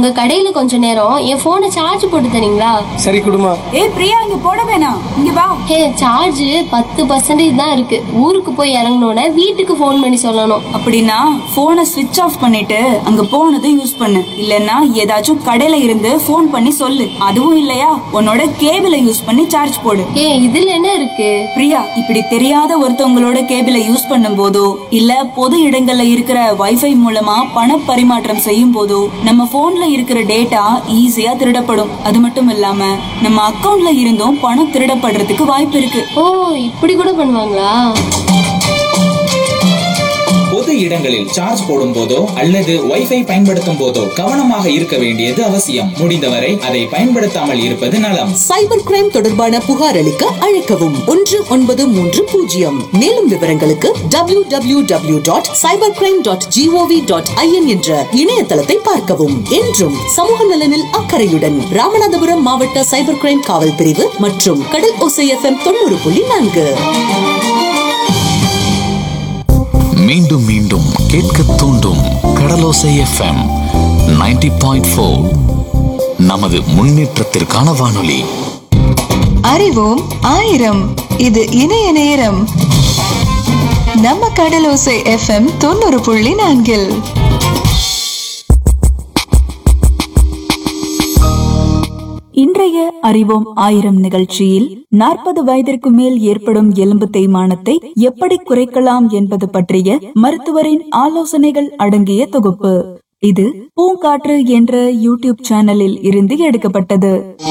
உங்க கடையில கொஞ்ச நேரம் என் போனை சார்ஜ் போட்டு தரீங்களா சரி குடுமா ஏய் பிரியா இங்க போட வேணாம் இங்க வா ஹே சார்ஜ் பத்து பர்சன்டேஜ் தான் இருக்கு ஊருக்கு போய் இறங்கினோட வீட்டுக்கு ஃபோன் பண்ணி சொல்லணும் அப்படின்னா போனை ஸ்விட்ச் ஆஃப் பண்ணிட்டு அங்க போனதும் யூஸ் பண்ணு இல்லனா ஏதாச்சும் கடையில இருந்து ஃபோன் பண்ணி சொல்லு அதுவும் இல்லையா உன்னோட கேபிளை யூஸ் பண்ணி சார்ஜ் போடு ஏ இதுல என்ன இருக்கு பிரியா இப்படி தெரியாத ஒருத்தவங்களோட கேபிளை யூஸ் பண்ணும் போதோ இல்ல பொது இடங்கள்ல இருக்கிற வைஃபை மூலமா பண பரிமாற்றம் செய்யும் போதோ நம்ம போன்ல இருக்கிற டேட்டா ஈஸியா திருடப்படும் அது மட்டும் இல்லாம நம்ம அக்கவுண்ட்ல இருந்தும் பணம் திருடப்படுறதுக்கு வாய்ப்பு இருக்கு ஓ இப்படி கூட பண்ணுவாங்களா பொது இடங்களில் சார்ஜ் போடும் போதோ அல்லது வைஃபை பயன்படுத்தும் போதோ கவனமாக இருக்க வேண்டியது அவசியம் முடிந்தவரை அதை பயன்படுத்தாமல் இருப்பது நலம் சைபர் கிரைம் தொடர்பான புகார் அளிக்க அழைக்கவும் ஒன்று ஒன்பது மூன்று பூஜ்ஜியம் மேலும் விவரங்களுக்கு W W W dot cyber crime dot GOV dot IN என்ற இணையதளத்தை பார்க்கவும் என்றும் சமூக நலனில் அக்கறையுடன் ராமநாதபுரம் மாவட்ட சைபர் கிரைம் காவல் பிரிவு மற்றும் கடல் ஓசை எஃப்எம் தொண்ணூறு புள்ளி நான்கு மீண்டும் மீண்டும் கேட்க தூண்டும் கடலோசை எஃப்எம் 90.4 பாயிண்ட் நமது முன்னேற்றத்திற்கான வானொலி அறிவோம் ஆயிரம் இது இணைய நேரம் நம்ம கடலோசை எஃப்எம் தொண்ணூறு புள்ளி நான்கில் இன்றைய அறிவோம் ஆயிரம் நிகழ்ச்சியில் நாற்பது வயதிற்கு மேல் ஏற்படும் எலும்பு தேய்மானத்தை எப்படி குறைக்கலாம் என்பது பற்றிய மருத்துவரின் ஆலோசனைகள் அடங்கிய தொகுப்பு இது பூங்காற்று என்ற யூடியூப் சேனலில் இருந்து எடுக்கப்பட்டது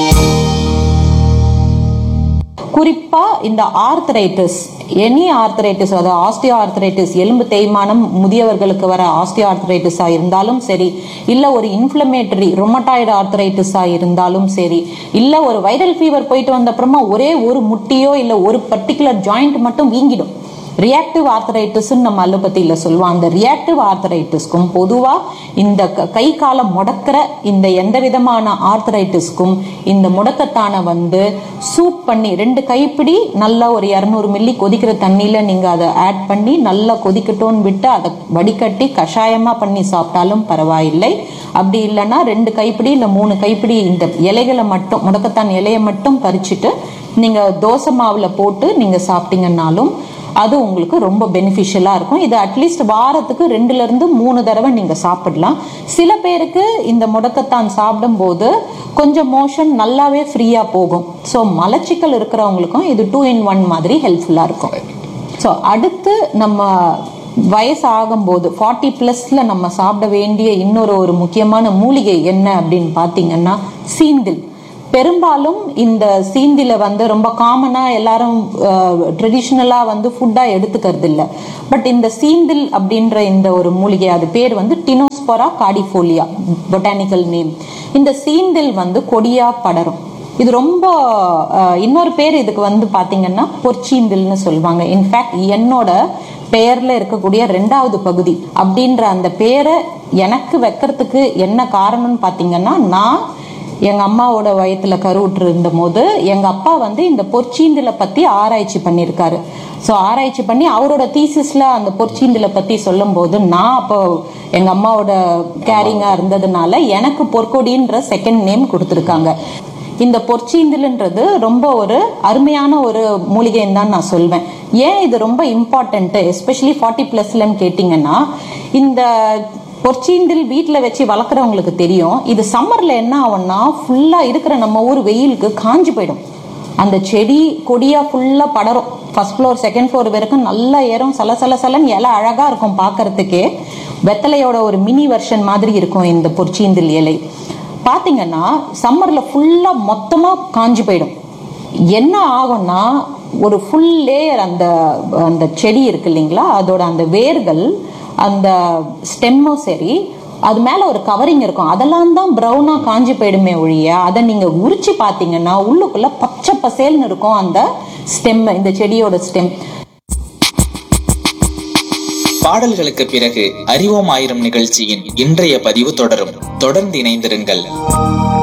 குறிப்பா இந்த ஆர்த்தரைட்டிஸ் எனி ஆர்த்தரைட்டிஸ் அதாவது ஆஸ்டியோ ஆர்த்தரைட்டிஸ் எலும்பு தேய்மானம் முதியவர்களுக்கு வர ஆஸ்டியோ ஆர்த்தரைட்டிஸா இருந்தாலும் சரி இல்ல ஒரு இன்ஃபிளமேட்டரி ரொமட்டாய்டு ஆர்த்தரைட்டிஸா இருந்தாலும் சரி இல்ல ஒரு வைரல் ஃபீவர் போயிட்டு வந்த அப்புறமா ஒரே ஒரு முட்டியோ இல்ல ஒரு பர்டிகுலர் ஜாயிண்ட் மட்டும் வீங்கிடும் ரியாக்டிவ் ஆர்த்தரைட்டிஸ் நம்ம அலோபதியில சொல்லுவோம் அந்த ரியாக்டிவ் ஆர்த்தரைட்டிஸ்க்கும் பொதுவா இந்த க- கை காலம் முடக்கிற இந்த எந்த விதமான ஆர்த்தரைட்டிஸ்க்கும் இந்த முடக்கத்தான வந்து சூப் பண்ணி ரெண்டு கைப்பிடி நல்லா ஒரு இரநூறு மில்லி கொதிக்கிற தண்ணியில நீங்க அதை ஆட் பண்ணி நல்லா கொதிக்கட்டும்னு விட்டு அதை வடிகட்டி கஷாயமா பண்ணி சாப்பிட்டாலும் பரவாயில்லை அப்படி இல்லைன்னா ரெண்டு கைப்பிடி இல்ல மூணு கைப்பிடி இந்த இலைகளை மட்டும் முடக்கத்தான் இலையை மட்டும் பறிச்சுட்டு நீங்க தோசை மாவுல போட்டு நீங்க சாப்பிட்டீங்கன்னாலும் அது உங்களுக்கு ரொம்ப பெனிஃபிஷியலா இருக்கும் இது அட்லீஸ்ட் வாரத்துக்கு ரெண்டுல இருந்து மூணு தடவை நீங்க சாப்பிடலாம் சில பேருக்கு இந்த முடக்கத்தான் சாப்பிடும்போது கொஞ்சம் மோஷன் நல்லாவே ஃப்ரீயா போகும் ஸோ மலச்சிக்கல் இருக்கிறவங்களுக்கும் இது டூ இன் ஒன் மாதிரி ஹெல்ப்ஃபுல்லா இருக்கும் ஸோ அடுத்து நம்ம வயசு ஆகும்போது ஃபார்ட்டி ப்ளஸ்ல நம்ம சாப்பிட வேண்டிய இன்னொரு ஒரு முக்கியமான மூலிகை என்ன அப்படின்னு பார்த்தீங்கன்னா சீந்தில் பெரும்பாலும் இந்த சீந்தில வந்து ரொம்ப காமனா எல்லாரும் ட்ரெடிஷ்னலா வந்து ஃபுட்டா எடுத்துக்கிறது இல்ல பட் இந்த சீந்தில் அப்படின்ற இந்த ஒரு மூலிகை அது பேர் வந்து டினோஸ்பொரா காடிஃபோலியா பொட்டானிக்கல் நேம் இந்த சீந்தில் வந்து கொடியா படரும் இது ரொம்ப அஹ், இன்னொரு பேர் இதுக்கு வந்து பாத்தீங்கன்னா பொற்சீந்தில்னு சொல்லுவாங்க இன்ஃபேக்ட் என்னோட பெயர்ல இருக்கக்கூடிய ரெண்டாவது பகுதி அப்படின்ற அந்த பேரை எனக்கு வைக்கிறதுக்கு என்ன காரணம்னு பாத்தீங்கன்னா நான் எங்க அம்மாவோட வயத்துல கருவுற்று இருந்த போது எங்க அப்பா வந்து இந்த பொற்சீந்தில பத்தி ஆராய்ச்சி பண்ணியிருக்காரு ஸோ ஆராய்ச்சி பண்ணி அவரோட தீசிஸ்ல அந்த பொற்சீந்தில பத்தி சொல்லும்போது நான் அப்போ எங்க அம்மாவோட கேரிங்கா இருந்ததுனால எனக்கு பொற்கொடின்ற செகண்ட் நேம் கொடுத்துருக்காங்க இந்த பொற்சீந்தில்ன்றது ரொம்ப ஒரு அருமையான ஒரு மூலிகைன்னு தான் நான் சொல்வேன் ஏன் இது ரொம்ப இம்பார்ட்டன்ட் எஸ்பெஷலி ஃபார்ட்டி பிளஸ்லன்னு கேட்டிங்கன்னா இந்த பொற்சீந்தில் வீட்டில் வச்சு வளர்க்குறவங்களுக்கு தெரியும் இது சம்மர்ல என்ன ஆகும்னா ஃபுல்லா இருக்கிற நம்ம ஊர் வெயிலுக்கு காஞ்சு போயிடும் அந்த செடி கொடியா ஃபுல்லா படரும் ஃபர்ஸ்ட் ஃப்ளோர் செகண்ட் ஃப்ளோர் வரைக்கும் நல்லா ஏறும் சல சல சலன்னு இலை அழகா இருக்கும் பார்க்கறதுக்கே வெத்தலையோட ஒரு மினி வெர்ஷன் மாதிரி இருக்கும் இந்த பொற்சீந்தில் இலை பாத்தீங்கன்னா சம்மர்ல ஃபுல்லா மொத்தமா காஞ்சு போயிடும் என்ன ஆகும்னா ஒரு ஃபுல் லேயர் அந்த அந்த செடி இருக்கு இல்லைங்களா அதோட அந்த வேர்கள் அந்த ஸ்டெம்மும் சரி அது மேல ஒரு கவரிங் இருக்கும் அதெல்லாம் தான் ப்ரௌனா காஞ்சி போயிடுமே ஒழிய அதை நீங்க உரிச்சு பாத்தீங்கன்னா உள்ளுக்குள்ள பச்சை பசேல்னு இருக்கும் அந்த ஸ்டெம் இந்த செடியோட ஸ்டெம் பாடல்களுக்கு பிறகு அறிவோம் ஆயிரம் நிகழ்ச்சியின் இன்றைய பதிவு தொடரும் தொடர்ந்து இணைந்திருங்கள்